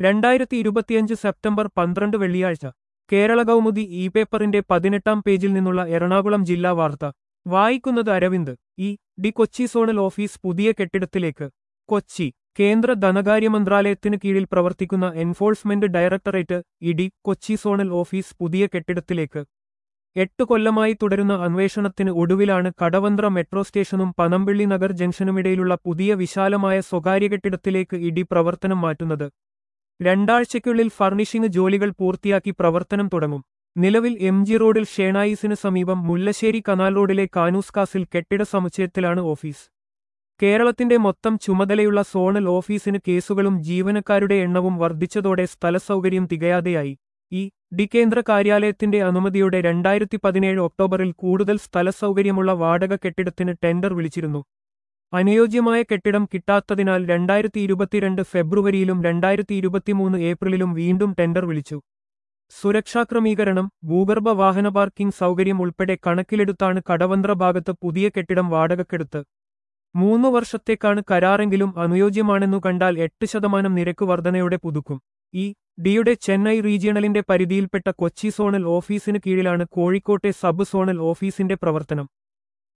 രണ്ടായിരത്തി ഇരുപത്തിയഞ്ച് സെപ്റ്റംബർ പന്ത്രണ്ട് വെള്ളിയാഴ്ച കേരള കൗമുദി ഇ പേപ്പറിന്റെ പതിനെട്ടാം പേജിൽ നിന്നുള്ള എറണാകുളം ജില്ലാ വാർത്ത വായിക്കുന്നത് Aravind E D Kochi zonal office പുതിയ കെട്ടിടത്തിലേക്ക് കൊച്ചി കേന്ദ്ര ധനകാര്യ മന്ത്രാലയത്തിന് കീഴിൽ പ്രവർത്തിക്കുന്ന enforcement directorate E D Kochi zonal office പുതിയ കെട്ടിടത്തിലേക്ക് എട്ടു കൊല്ലമായി തുടരുന്ന അന്വേഷണത്തിന് ഒടുവിലാണ് കടവന്ത്ര മെട്രോ സ്റ്റേഷനും പനമ്പിള്ളി നഗർ ജംഗ്ഷനുമിടയിലുള്ള പുതിയ വിശാലമായ സ്വകാര്യ കെട്ടിടത്തിലേക്ക് ഇഡി പ്രവർത്തനം മാറ്റുന്നത് രണ്ടാഴ്ചയ്ക്കുള്ളിൽ ഫർണിഷിംഗ് ജോലികൾ പൂർത്തിയാക്കി പ്രവർത്തനം തുടങ്ങും നിലവിൽ എം ജി റോഡിൽ ഷേണായിസിന് സമീപം മുല്ലശ്ശേരി കനാൽ റോഡിലെ കാനൂസ്കാസിൽ കെട്ടിട സമുച്ചയത്തിലാണ് ഓഫീസ് കേരളത്തിന്റെ മൊത്തം ചുമതലയുള്ള സോണൽ ഓഫീസിന് കേസുകളും ജീവനക്കാരുടെ എണ്ണവും വർദ്ധിച്ചതോടെ സ്ഥലസൗകര്യം തികയാതെയായി ഈ ഡി കേന്ദ്ര കാര്യാലയത്തിന്റെ അനുമതിയോടെ രണ്ടായിരത്തി പതിനേഴ് ഒക്ടോബറിൽ കൂടുതൽ സ്ഥലസൗകര്യമുള്ള വാടക കെട്ടിടത്തിന് ടെൻഡർ വിളിച്ചിരുന്നു അനുയോജ്യമായ കെട്ടിടം കിട്ടാത്തതിനാൽ രണ്ടായിരത്തി ഇരുപത്തിരണ്ട് ഫെബ്രുവരിയിലും രണ്ടായിരത്തി ഇരുപത്തിമൂന്ന് ഏപ്രിലിലും വീണ്ടും ടെൻഡർ വിളിച്ചു സുരക്ഷാ ക്രമീകരണം ഭൂഗർഭ വാഹന പാർക്കിംഗ് സൗകര്യം ഉൾപ്പെടെ കണക്കിലെടുത്താണ് കടവന്ത്ര ഭാഗത്ത് പുതിയ കെട്ടിടം വാടകക്കെടുത്ത് മൂന്നു വർഷത്തേക്കാണ് കരാറെങ്കിലും അനുയോജ്യമാണെന്നു കണ്ടാൽ എട്ട് ശതമാനം നിരക്ക് വർധനയോടെ പുതുക്കും ഈ ഡിയുടെ ചെന്നൈ റീജിയണലിന്റെ പരിധിയിൽപ്പെട്ട കൊച്ചി സോണൽ ഓഫീസിന് കീഴിലാണ് കോഴിക്കോട്ടെ സബ് സോണൽ ഓഫീസിന്റെ പ്രവർത്തനം